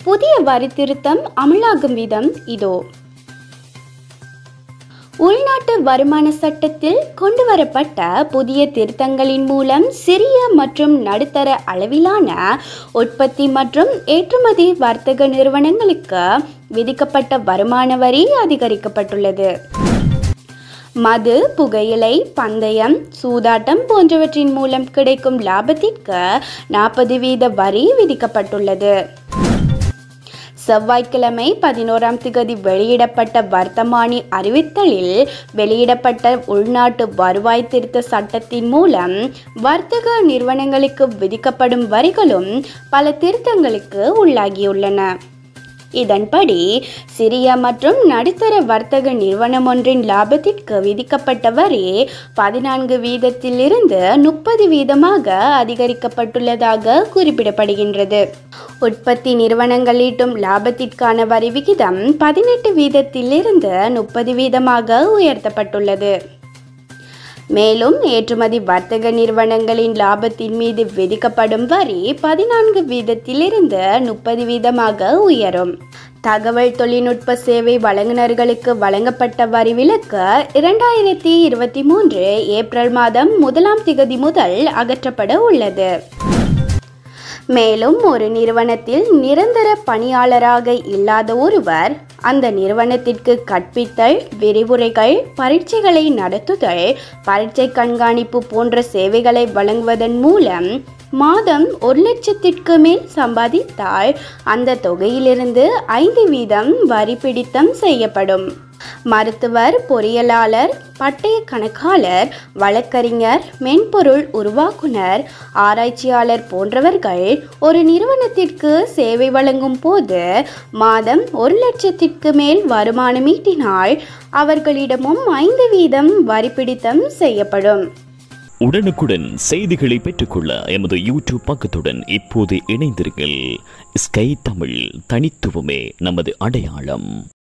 புதிய வரி திருத்தம் அமலாகும் விதம் இதோ உள்நாட்டு வருமான சட்டத்தில் கொண்டுவரப்பட்ட புதிய திருத்தங்களின் மூலம் சிறிய மற்றும் நடுத்தர அளவிலான உற்பத்தி மற்றும் ஏற்றுமதி வர்த்தக நிறுவனங்களுக்கு விதிக்கப்பட்ட வருமான வரி அதிகரிக்கப்பட்டுள்ளது மது புகையிலை பந்தயம் சூதாட்டம் போன்றவற்றின் மூலம் கிடைக்கும் லாபத்திற்கு நாற்பது வீத வரி விதிக்கப்பட்டுள்ளது செவ்வாய்க்கிழமை பதினோராம் திகதி வெளியிடப்பட்ட வர்த்தமானி அறிவித்தலில் வெளியிடப்பட்ட உள்நாட்டு வருவாய் திருத்த சட்டத்தின் மூலம் வர்த்தக நிறுவனங்களுக்கு விதிக்கப்படும் வரிகளும் பல திருத்தங்களுக்கு உள்ளாகியுள்ளன இதன்படி சிறிய மற்றும் நடுத்தர வர்த்தக நிறுவனம் ஒன்றின் லாபத்திற்கு விதிக்கப்பட்ட வரி பதினான்கு வீதத்திலிருந்து முப்பது வீதமாக அதிகரிக்கப்பட்டுள்ளதாக குறிப்பிடப்படுகின்றது உற்பத்தி நிறுவனங்கள் ஈட்டும் லாபத்திற்கான வரி விகிதம் பதினெட்டு வீதத்திலிருந்து முப்பது வீதமாக உயர்த்தப்பட்டுள்ளது மேலும் ஏற்றுமதி வர்த்தக நிறுவனங்களின் லாபத்தின் மீது விதிக்கப்படும் வரி பதினான்கு வீதத்திலிருந்து முப்பது வீதமாக உயரும் தகவல் தொழில்நுட்ப சேவை வழங்குநர்களுக்கு வழங்கப்பட்ட வரி விலக்கு இரண்டாயிரத்தி இருபத்தி மூன்று ஏப்ரல் மாதம் முதலாம் திகதி முதல் அகற்றப்பட உள்ளது மேலும் ஒரு நிறுவனத்தில் நிரந்தர பணியாளராக இல்லாத ஒருவர் அந்த நிறுவனத்திற்கு கற்பித்தல் விரிவுரைகள் பரீட்சைகளை நடத்துதல் பரீட்சை கண்காணிப்பு போன்ற சேவைகளை வழங்குவதன் மூலம் மாதம் ஒரு லட்சத்திற்கு மேல் சம்பாதித்தால் அந்த தொகையிலிருந்து ஐந்து வீதம் வரி பிடித்தம் செய்யப்படும் மருத்துவர் பொறியியலாளர் பட்டய கணக்காளர் வழக்கறிஞர் மென்பொருள் உருவாக்குனர் ஆராய்ச்சியாளர் போன்றவர்கள் ஒரு நிறுவனத்திற்கு சேவை வழங்கும் போது மாதம் ஒரு லட்சத்திற்கு மேல் வருமானம் ஈட்டினால் அவர்களிடமும் ஐந்து வீதம் வரி பிடித்தம் செய்யப்படும் உடனுக்குடன் செய்திகளை பெற்றுக்கொள்ள எமது யூடியூப் பக்கத்துடன் இப்போது இணைந்திருங்கள் ஸ்கை தமிழ் தனித்துவமே நமது அடையாளம்